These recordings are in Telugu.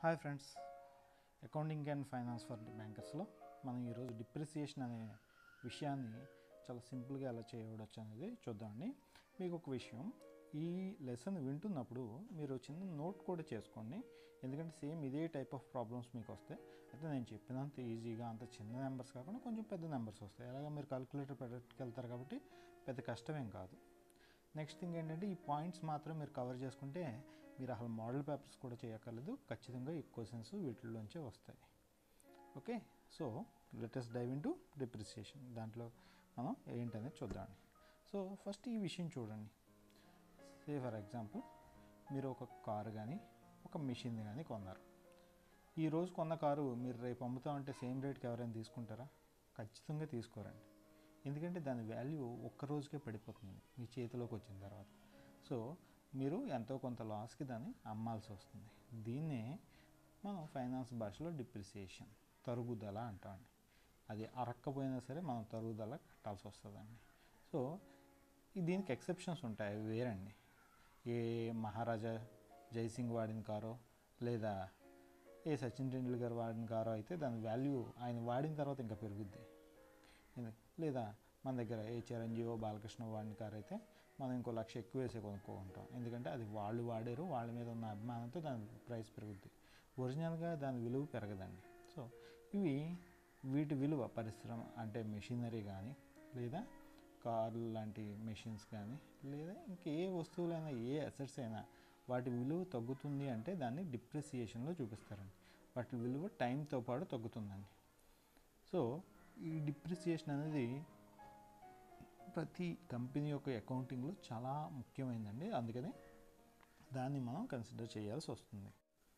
hi friends accounting and finance for బ్యాంకర్స్లో మనం ఈరోజు డిప్రిసియేషన్ అనే విషయాన్ని చాలా సింపుల్గా ఎలా చేయవచ్చు అనేది చూద్దామండి మీకు ఒక విషయం ఈ లెసన్ వింటున్నప్పుడు మీరు చిన్న నోట్ కూడా చేసుకోండి ఎందుకంటే సేమ్ ఇదే టైప్ ఆఫ్ ప్రాబ్లమ్స్ మీకు వస్తాయి అయితే నేను చెప్పినంత ఈజీగా అంత చిన్న నెంబర్స్ కాకుండా కొంచెం పెద్ద నెంబర్స్ వస్తాయి అలాగే మీరు కాలిక్యులేటర్ పెట్టుకెళ్తారు కాబట్టి పెద్ద కష్టమేం కాదు నెక్స్ట్ థింగ్ ఏంటంటే ఈ పాయింట్స్ మాత్రం మీరు కవర్ చేసుకుంటే మీరు అసలు మోడల్ పేపర్స్ కూడా చేయక్కర్లేదు ఖచ్చితంగా ఈ క్వశ్చన్స్ వీటిల్లోంచే వస్తాయి okay so let's dive into depreciation దాంట్లో మనం ఏంటనేది చూద్దామండి సో ఫస్ట్ ఈ విషయం చూడండి సే ఫర్ ఎగ్జాంపుల్ మీరు ఒక కారు కానీ ఒక మిషన్ కానీ కొన్నారు ఈ రోజు కొన్న కారు మీరు రేపు అమ్ముతామంటే సేమ్ రేట్కి ఎవరైనా తీసుకుంటారా ఖచ్చితంగా తీసుకోరండి ఎందుకంటే దాని వాల్యూ ఒక్క రోజుకే పడిపోతుంది మీ చేతిలోకి వచ్చిన తర్వాత సో మీరు ఎంతో కొంత లాస్కి దాన్ని అమ్మాల్సి వస్తుంది దీన్నే మనం ఫైనాన్స్ భాషలో డిప్రిసియేషన్ తరుగుదల అంటామండి అది అరక్కపోయినా సరే మనం తరుగుదల కట్టాల్సి వస్తుందండి సో ఈ దీనికి ఎక్సెప్షన్స్ ఉంటాయి అవి వేరండి ఏ మహారాజా జైసింగ్ వాడిన కారో లేదా ఏ సచిన్ టెండూల్కర్ వాడిన కారో అయితే దాని వాల్యూ ఆయన వాడిన తర్వాత ఇంకా పెరుగుద్ది ఎందు- లేదా మన దగ్గర ఏ చిరంజీవో బాలకృష్ణ వాడిన కారు అయితే మనం ఇంకో లక్ష ఎక్కువ వేసే కొనుక్కుంటాం ఎందుకంటే అది వాళ్ళు వాడారు వాళ్ళ మీద ఉన్న అభిమానంతో దాని ప్రైస్ పెరుగుద్ది ఒరిజినల్గా దాని విలువ పెరగదండి సో ఇవి వీటి విలువ పరిశ్రమ అంటే మెషినరీ కానీ లేదా కార్లు లాంటి మెషిన్స్ కానీ లేదా ఇంకే వస్తువులైనా ఏ అసెట్స్ అయినా వాటి విలువ తగ్గుతుంది అంటే దాన్ని డిప్రిసియేషన్లో చూపిస్తారండి వాటి విలువ టైంతో పాటు తగ్గుతుందండి సో ఈ డిప్రిసియేషన్ అనేది ప్రతి కంపెనీ యొక్క అకౌంటింగ్లో చాలా ముఖ్యమైనదండి అందుకని దాన్ని మనం కన్సిడర్ చేయాల్సి వస్తుంది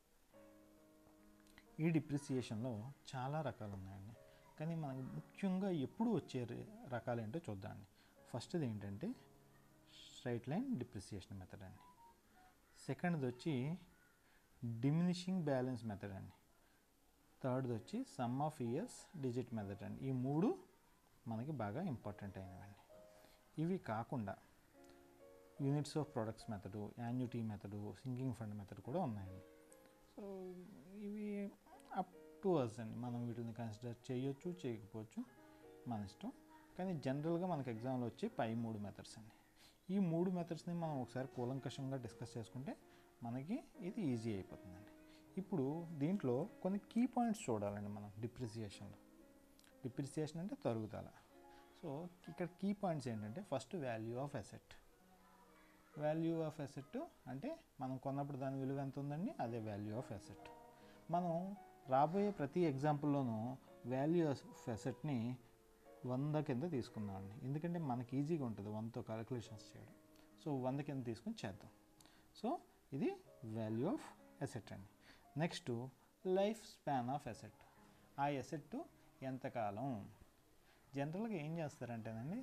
ఈ డిప్రిసియేషన్లో చాలా రకాలు ఉన్నాయండి కానీ మనకు ముఖ్యంగా ఎప్పుడు వచ్చే ర- రకాలు ఏంటో చూద్దామండి ఫస్ట్ది ఏంటంటే స్ట్రైట్ లైన్ డిప్రిసియేషన్ మెథడ్ అండి సెకండ్ది వచ్చి డిమినిషింగ్ బ్యాలెన్స్ మెథడ్ అండి థర్డ్ది వచ్చి sum of years digit method అండి ఈ మూడు మనకి బాగా ఇంపార్టెంట్ అయినవండి ఇవి కాకుండా units of products method annuity method sinking fund method కూడా ఉన్నాయండి సో ఇవి అప్ టు అస్ అండి మనం వీటిని కన్సిడర్ చేయొచ్చు చేయకపోవచ్చు మన ఇష్టం కానీ జనరల్గా మనకి ఎగ్జామ్లో వచ్చి పై మూడు మెథడ్స్ అండి ఈ మూడు మెథడ్స్ని మనం ఒకసారి కూలంకషంగా డిస్కస్ చేసుకుంటే మనకి ఇది ఈజీ అయిపోతుందండి ఇప్పుడు దీంట్లో కొన్ని కీ పాయింట్స్ చూడాలండి మనం డిప్రిసియేషన్లో డిప్రిసియేషన్ అంటే తరుగుదల సో ఇక్కడ కీ పాయింట్స్ ఏంటంటే first value of asset value of asset అంటే మనం కొన్నప్పుడు దాని విలువ ఎంత ఉందండి అదే వాల్యూ ఆఫ్ అసెట్ మనం రాబోయే ప్రతి ఎగ్జాంపుల్లోనూ వాల్యూ ఆఫ్ అసెట్ని వంద కింద తీసుకుందామండి ఎందుకంటే మనకి ఈజీగా ఉంటుంది వందతో క్యాలిక్యులేషన్స్ చేయడం సో వంద కింద తీసుకుని చేద్దాం సో ఇది వాల్యూ ఆఫ్ అసెట్ అండి next life span of asset ఆ అసెట్ ఎంతకాలం జనరల్గా ఏం చేస్తారంటేనండి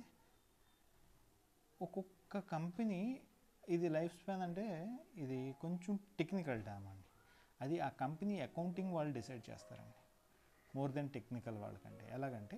ఒక్కొక్క కంపెనీ ఇది లైఫ్ స్పాన్ అంటే ఇది కొంచెం టెక్నికల్ టర్మ్ అండి అది ఆ కంపెనీ అకౌంటింగ్ వాళ్ళు డిసైడ్ చేస్తారండి మోర్ దెన్ టెక్నికల్ వాళ్ళకంటే ఎలాగంటే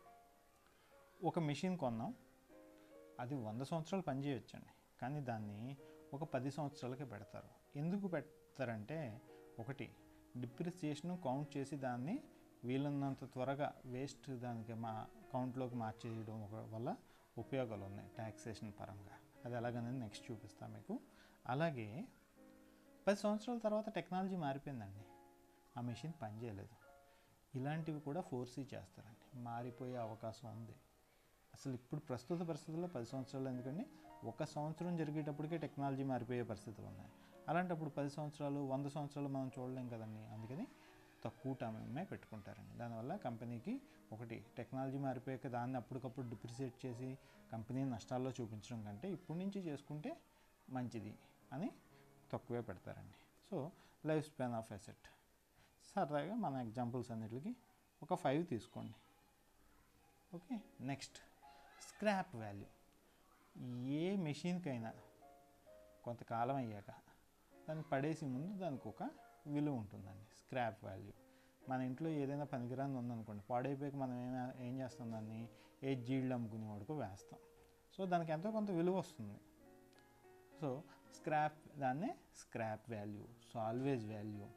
ఒక మెషిన్ కొన్నాం అది వంద సంవత్సరాలు పనిచేయొచ్చండి కానీ దాన్ని ఒక పది సంవత్సరాలకే పెడతారు ఎందుకు పెడతారంటే ఒకటి డిప్రిసియేషన్ కౌంట్ చేసి దాన్ని వీలున్నంత త్వరగా వేస్ట్ దానికి మా అకౌంట్లోకి మార్చేయడం ఒక వల్ల ఉపయోగాలు ఉన్నాయి ట్యాక్సేషన్ పరంగా అది ఎలాగనేది నెక్స్ట్ చూపిస్తాను మీకు అలాగే పది సంవత్సరాల తర్వాత టెక్నాలజీ మారిపోయిందండి ఆ మెషిన్ పనిచేయలేదు ఇలాంటివి కూడా ఫోర్సీ చేస్తారండి మారిపోయే అవకాశం ఉంది అసలు ఇప్పుడు ప్రస్తుత పరిస్థితుల్లో పది సంవత్సరాలు ఎందుకండి ఒక సంవత్సరం జరిగేటప్పటికే టెక్నాలజీ మారిపోయే పరిస్థితులు ఉన్నాయి అలాంటప్పుడు పది సంవత్సరాలు వంద సంవత్సరాలు మనం చూడలేం కదండి అందుకని తక్కువ టైమే పెట్టుకుంటారండి దానివల్ల కంపెనీకి ఒకటి టెక్నాలజీ మారిపోయాక దాన్ని అప్పటికప్పుడు డిప్రిసియేట్ చేసి కంపెనీ నష్టాల్లో చూపించడం కంటే ఇప్పటి నుంచి చేసుకుంటే మంచిది అని తక్కువే పెడతారండి so life span of asset సరదాగా మన ఎగ్జాంపుల్స్ అన్నిటికి ఒక ఫైవ్ తీసుకోండి ఓకే నెక్స్ట్ స్క్రాప్ వాల్యూ ఏ మెషిన్కైనా కొంతకాలం అయ్యాక దాన్ని పడేసి ముందు దానికి ఒక విలువ ఉంటుందండి స్క్రాప్ వాల్యూ మన ఇంట్లో ఏదైనా పనికిరాని ఉందనుకోండి పాడైపోయాక మనం ఏం ఏం చేస్తాం దాన్ని ఏ జీళ్ళు అమ్ముకునే వాడుకో వేస్తాం సో దానికి ఎంతో కొంత విలువ వస్తుంది సో స్క్రాప్ దాన్నే scrap value salvage value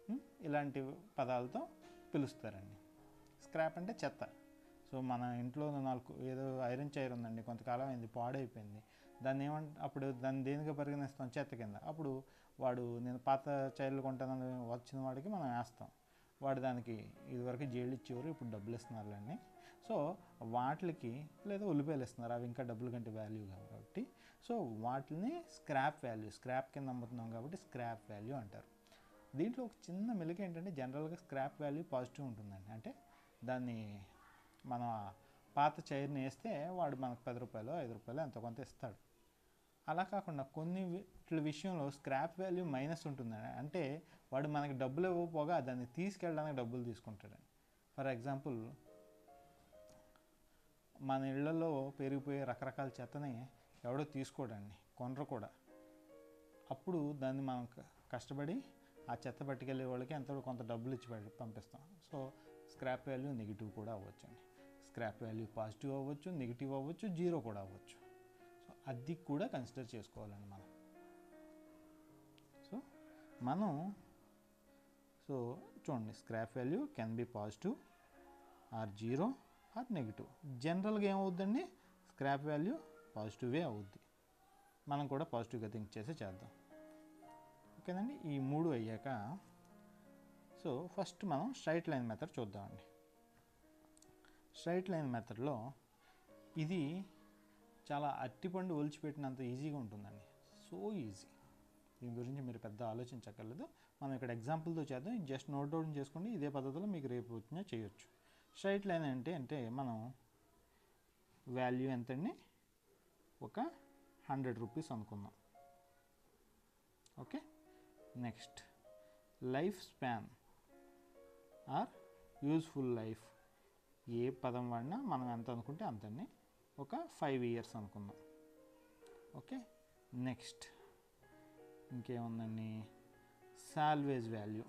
um, ఇలాంటి పదాలతో పిలుస్తారండి స్క్రాప్ అంటే చెత్త సో మన ఇంట్లో నాలుగు ఏదో ఐరన్ చైర్ ఉందండి కొంతకాలం అయింది పాడైపోయింది దాన్ని ఏమంట అప్పుడు దాన్ని దేనిగా పరిగణిస్తాం చెత్త కింద అప్పుడు వాడు నేను పాత చైర్లు కొంటానని వచ్చిన వాడికి మనం వేస్తాం వాడు దానికి ఇదివరకు జైలు ఇచ్చేవారు ఇప్పుడు డబ్బులు ఇస్తున్నారులేండి సో వాటికి లేదా ఉల్లిపాయలు ఇస్తున్నారు అవి ఇంకా డబ్బుల కంటే వాల్యూ కాబట్టి సో వాటిని స్క్రాప్ వాల్యూ స్క్రాప్ కింద అమ్ముతున్నాం కాబట్టి స్క్రాప్ వాల్యూ అంటారు దీంట్లో ఒక చిన్న మెలిక ఏంటంటే జనరల్గా స్క్రాప్ వాల్యూ పాజిటివ్ ఉంటుందండి అంటే దాన్ని మనం ఆ పాత చైర్ని వేస్తే వాడు మనకు పది రూపాయలు ఐదు రూపాయలు ఎంతో కొంత ఇస్తాడు అలా కాకుండా కొన్ని వీటి విషయంలో స్క్రాప్ వాల్యూ మైనస్ ఉంటుందండి అంటే వాడు మనకి డబ్బులు ఇవ్వకపోగా దాన్ని తీసుకెళ్ళడానికి డబ్బులు తీసుకుంటాడండి ఫర్ ఎగ్జాంపుల్ మన ఇళ్లలో పెరిగిపోయే రకరకాల చెత్తని ఎవడో తీసుకోడండి కొనరు కూడా అప్పుడు దాన్ని మనం క- కష్టపడి ఆ చెత్త పట్టుకెళ్ళే వాళ్ళకి ఎంతో కొంత డబ్బులు ఇచ్చి పెట్టి పంపిస్తాం సో స్క్రాప్ వాల్యూ నెగిటివ్ కూడా అవ్వచ్చు అండి స్క్రాప్ వాల్యూ పాజిటివ్ అవ్వచ్చు నెగిటివ్ అవ్వచ్చు జీరో కూడా అవ్వచ్చు సో అది కూడా కన్సిడర్ చేసుకోవాలండి మనం సో మనం సో చూడండి scrap value can be positive or zero or negative జనరల్గా ఏమవుద్దండి స్క్రాప్ వాల్యూ పాజిటివే అవుద్ది మనం కూడా పాజిటివ్గా థింక్ చేసి చేద్దాం ఓకేనండి ఈ మూడు అయ్యాక సో ఫస్ట్ మనం స్ట్రైట్ లైన్ మెథడ్ చూద్దామండి స్ట్రైట్ లైన్ మెథడ్లో ఇది చాలా అట్టిపండు ఒలిచిపెట్టినంత ఈజీగా ఉంటుందండి సో ఈజీ దీని గురించి మీరు పెద్ద ఆలోచించక్కర్లేదు మనం ఇక్కడ ఎగ్జాంపుల్తో చేద్దాం ఇది జస్ట్ నోట్ డౌన్ చేసుకోండి ఇదే పద్ధతిలో మీకు రేపు వచ్చినా చేయొచ్చు స్ట్రైట్ లైన్ అంటే అంటే మనం వాల్యూ ఎంతండి ఒక హండ్రెడ్ రూపీస్ అనుకుందాం okay next life span or useful life ఏ పదం వాడినా మనం ఎంత అనుకుంటే అంతండి ఒక ఫైవ్ ఇయర్స్ అనుకుందాం ఓకే నెక్స్ట్ ఇంకేముందండి సాల్వేజ్ వాల్యూ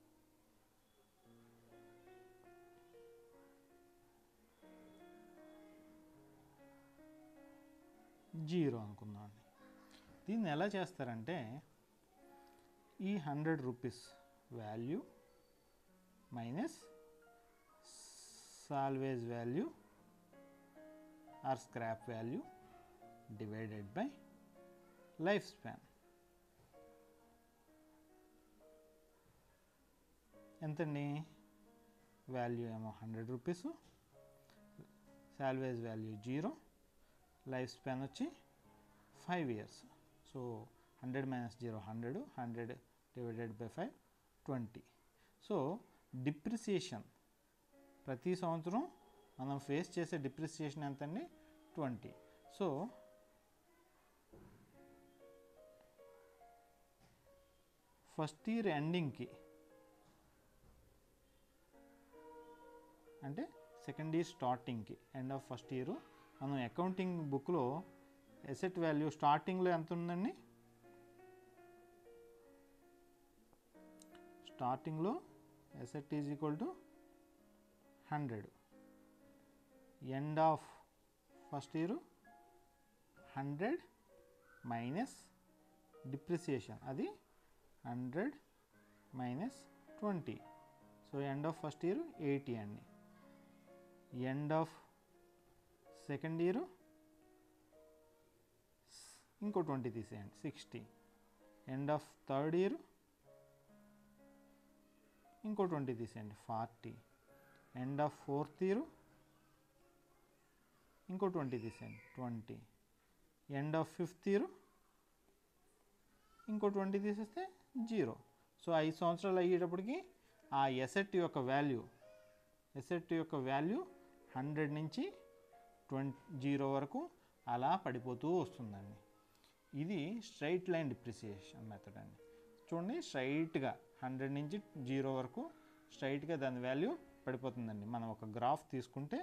జీరో అనుకుందాం అండి దీన్ని ఎలా చేస్తారంటే ఈ hundred rupees value minus salvage value or scrap value divided by life span ఎంతండి వాల్యూ ఏమో hundred rupees salvage value zero life span వచ్చి five years so hundred minus zero hundred hundred divided by five twenty so depreciation ప్రతి సంవత్సరం మనం ఫేస్ చేసే డిప్రిసియేషన్ ఎంతండి ట్వంటీ సో ఫస్ట్ ఇయర్ ఎండింగ్కి అంటే సెకండ్ ఇయర్ స్టార్టింగ్కి ఎండ్ ఆఫ్ ఫస్ట్ ఇయర్ మనం అకౌంటింగ్ బుక్లో ఎసెట్ వాల్యూ స్టార్టింగ్లో ఎంత ఉందండి స్టార్టింగ్లో asset is equal to hundred end of first year hundred minus depreciation అది hundred minus twenty so end of first year eighty అండి ఎండ్ ఆఫ్ సెకండ్ ఇయర్ ఇంకో ట్వంటీ తీసేయండి sixty end of third year ఇంకో ట్వంటీ తీసేయండి forty end of fourth year ఇంకో ట్వంటీ తీసేయండి twenty end of fifth year ఇంకో ట్వంటీ తీసేస్తే జీరో సో ఐదు సంవత్సరాలు అయ్యేటప్పటికి ఆ ఎసెట్ యొక్క వాల్యూ ఎసెట్ యొక్క వాల్యూ హండ్రెడ్ నుంచి ట్వంటీ జీరో వరకు అలా పడిపోతూ వస్తుందండి ఇది స్ట్రైట్ లైన్ డిప్రిసియేషన్ మెథడ్ అండి చూడండి స్ట్రైట్గా హండ్రెడ్ నుంచి జీరో వరకు స్ట్రైట్గా దాని వాల్యూ పడిపోతుందండి మనం ఒక గ్రాఫ్ తీసుకుంటే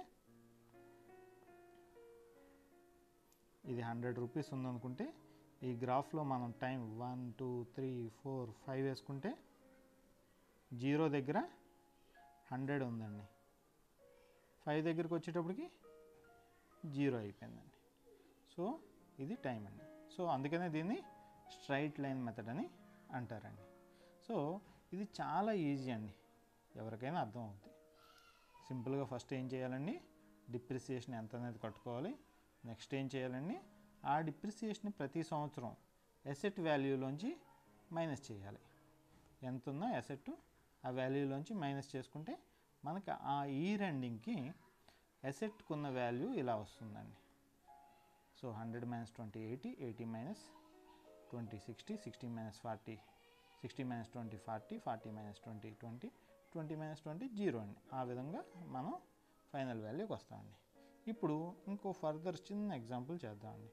ఇది హండ్రెడ్ రూపీస్ ఉందనుకుంటే ఈ గ్రాఫ్లో మనం time one two three four five వేసుకుంటే జీరో దగ్గర హండ్రెడ్ ఉందండి ఫైవ్ దగ్గరికి వచ్చేటప్పటికి జీరో అయిపోయిందండి సో ఇది టైం అండి సో అందుకనే దీన్ని స్ట్రైట్ లైన్ మెథడ్ అని అంటారండి సో ఇది చాలా ఈజీ అండి ఎవరికైనా అర్థం అవుతుంది సింపుల్గా ఫస్ట్ ఏం చేయాలండి డిప్రిసియేషన్ ఎంత అనేది కట్టుకోవాలి నెక్స్ట్ ఏం చేయాలండి ఆ డిప్రిసియేషన్ ప్రతి సంవత్సరం ఎసెట్ వాల్యూలోంచి మైనస్ చేయాలి ఎంత ఉందో ఎసెట్ ఆ వాల్యూలోంచి మైనస్ చేసుకుంటే మనకి ఆ ఈ రెండింగ్కి ఎసెట్కి ఉన్న వాల్యూ ఇలా వస్తుందండి so hundred minus twenty eighty eighty minus twenty sixty sixty minus forty sixty minus twenty forty forty minus twenty twenty twenty minus twenty zero అండి ఆ విధంగా మనం ఫైనల్ వాల్యూకి వస్తామండి ఇప్పుడు ఇంకో ఫర్దర్ చిన్న ఎగ్జాంపుల్ చేద్దామండి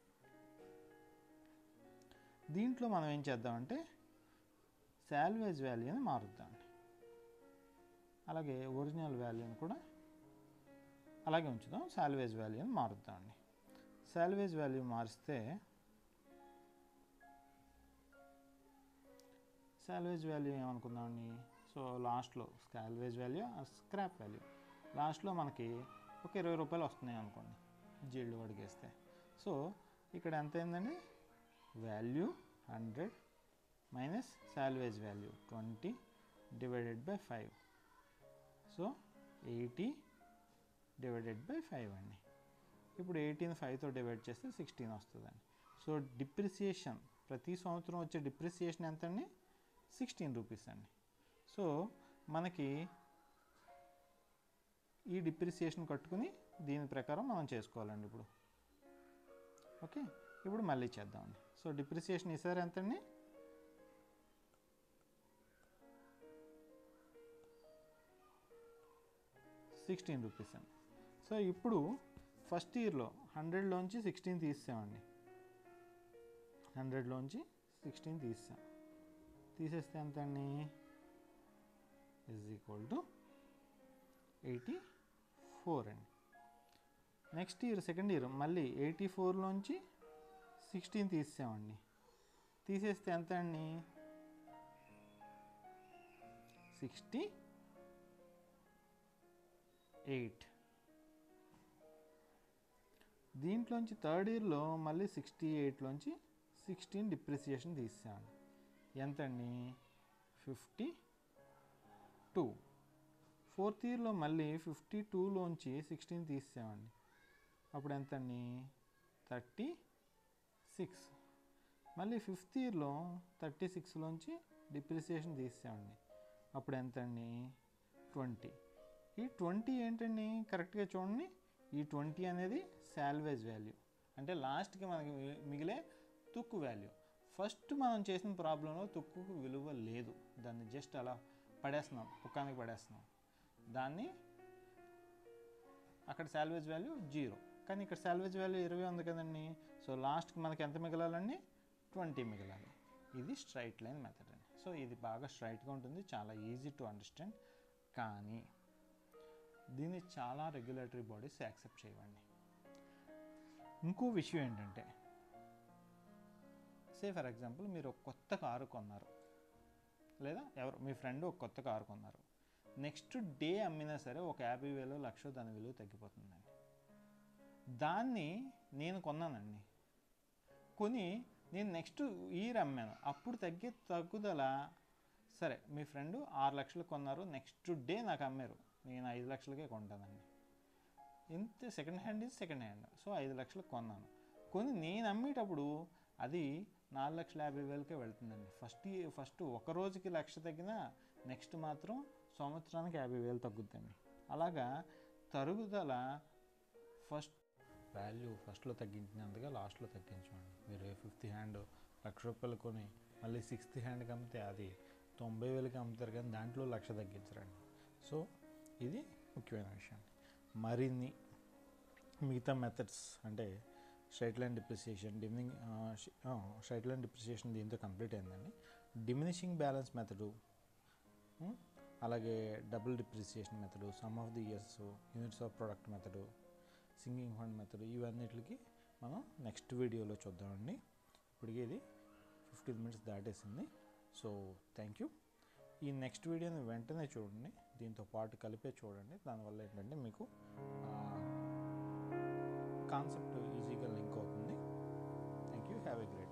దీంట్లో మనం ఏం చేద్దామంటే శాల్వేజ్ వాల్యూని మారుద్దామండి అలాగే ఒరిజినల్ వాల్యూని కూడా అలాగే ఉంచుదాం శాల్వేజ్ వాల్యూని మారుద్దామండి శాల్వేజ్ వాల్యూ మారిస్తే శాల్వేజ్ వాల్యూ ఏమనుకుందామండి సో లాస్ట్లో శాల్వేజ్ వాల్యూ స్క్రాప్ వాల్యూ లాస్ట్లో మనకి ఒక ఇరవై రూపాయలు వస్తున్నాయి అనుకోండి జీళ్ళు అడిగేస్తే సో ఇక్కడ ఎంత అయిందండి value hundred minus salvage value twenty divided by five so eighty divided by five అండి ఇప్పుడు ఎయిటీన్ ఫైవ్తో డివైడ్ చేస్తే సిక్స్టీన్ వస్తుందండి సో డిప్రిసియేషన్ ప్రతి సంవత్సరం వచ్చే డిప్రిసియేషన్ ఎంత అండి సిక్స్టీన్ రూపీస్ అండి సో మనకి ఈ డిప్రిసియేషన్ కట్టుకుని దీని ప్రకారం మనం చేసుకోవాలండి ఇప్పుడు ఓకే ఇప్పుడు మళ్ళీ చేద్దామండి సో డిప్రిసియేషన్ ఈసారి ఎంత అండి సిక్స్టీన్ రూపీస్ అండి సో ఇప్పుడు ఫస్ట్ ఇయర్లో హండ్రెడ్లోంచి సిక్స్టీన్ తీసామండి హండ్రెడ్లోంచి సిక్స్టీన్ తీసాం తీసేస్తే ఎంత అండి is equal to eighty four అండి నెక్స్ట్ ఇయర్ సెకండ్ ఇయర్ మళ్ళీ ఎయిటీ ఫోర్లోంచి సిక్స్టీన్ తీసామండి తీసేస్తే ఎంత అండి సిక్స్టీ ఎయిట్ దీంట్లోంచి థర్డ్ ఇయర్లో మళ్ళీ సిక్స్టీ ఎయిట్లోంచి సిక్స్టీన్ డిప్రిసియేషన్ తీసామండి ఎంత అండి ఫిఫ్టీ టూ ఫోర్త్ ఇయర్లో మళ్ళీ ఫిఫ్టీ టూలోంచి సిక్స్టీన్ తీసామండి అప్పుడు ఎంత అండి థర్టీ సిక్స్ మళ్ళీ ఫిఫ్త్ ఇయర్లో థర్టీ సిక్స్లోంచి డిప్రిసియేషన్ తీసామండి అప్పుడు ఎంత అండి ట్వంటీ ఈ ట్వంటీ ఏంటండి కరెక్ట్గా చూడండి ఈ ట్వంటీ అనేది శాల్వేజ్ వాల్యూ అంటే లాస్ట్కి మనకి మి- మిగిలే తుక్కు వాల్యూ ఫస్ట్ మనం చేసిన ప్రాబ్లంలో తుక్కుకు విలువ లేదు దాన్ని జస్ట్ అలా పడేస్తున్నాం పుక్కానికి పడేస్తున్నాం దాన్ని అక్కడ శాల్వేజ్ వాల్యూ జీరో కానీ ఇక్కడ శాల్వేజ్ వాల్యూ ఇరవై ఉంది కదండి సో లాస్ట్కి మనకి ఎంత మిగలాలండి ట్వంటీ మిగలాలి ఇది స్ట్రైట్ లైన్ మెథడ్ అండి సో ఇది బాగా స్ట్రైట్గా ఉంటుంది చాలా ఈజీ టు అండర్స్టాండ్ కానీ దీన్ని చాలా రెగ్యులేటరీ బాడీస్ యాక్సెప్ట్ చేయవండి ఇంకో విషయం ఏంటంటే సే ఫర్ ఎగ్జాంపుల్ మీరు ఒక కొత్త కారు కొన్నారు లేదా ఎవరు మీ ఫ్రెండ్ ఒక కొత్త కారు కొన్నారు నెక్స్ట్ డే అమ్మినా సరే ఒక యాభై వేలు లక్ష దాని విలువ తగ్గిపోతుందండి దాన్ని నేను కొన్నానండి కొని నేను నెక్స్ట్ ఇయర్ అమ్మాను అప్పుడు తగ్గే తగ్గుదల సరే మీ ఫ్రెండ్ ఆరు లక్షలు కొన్నారు నెక్స్ట్ డే నాకు అమ్మారు నేను ఐదు లక్షలకే కొంటానండి ఇంత సెకండ్ హ్యాండ్ ఇది సెకండ్ హ్యాండ్ సో ఐదు లక్షలకు కొన్నాను కొని నేను అమ్మేటప్పుడు అది నాలుగు లక్షల యాభై వేలకే వెళ్తుందండి ఫస్ట్ ఈ- ఫస్ట్ ఒక రోజుకి లక్ష తగ్గినా నెక్స్ట్ మాత్రం సంవత్సరానికి యాభై వేలు తగ్గుద్దండి అలాగా తరుగుదల ఫస్ట్ వాల్యూ ఫస్ట్లో తగ్గించినందుగా లాస్ట్లో తగ్గించండి మీరు ఫిఫ్త్ హ్యాండ్ లక్ష రూపాయలు కొని మళ్ళీ సిక్స్త్ హ్యాండ్కి అమ్మితే అది తొంభై వేలకి అమ్ముతారు కానీ దాంట్లో లక్ష తగ్గించరండి సో ఇది ముఖ్యమైన విషయం మరిన్ని మిగతా మెథడ్స్ అంటే straight line depreciation diminishing straight line depreciation దీంతో కంప్లీట్ అయిందండి డిమినిషింగ్ బ్యాలెన్స్ మెథడు అలాగే double depreciation method sum of the years units of product method sinking fund method ఇవన్నిటికి మనం నెక్స్ట్ వీడియోలో చూద్దామండి ఇప్పటికి ఇది ఫిఫ్టీన్ మినిట్స్ దాటేసింది సో థ్యాంక్ యూ ఈ నెక్స్ట్ వీడియోని వెంటనే చూడండి దీంతో పాటు కలిపే చూడండి దానివల్ల ఏంటంటే మీకు కాన్సెప్ట్ ఈజీగా లింక్ అవుతుంది thank you have a great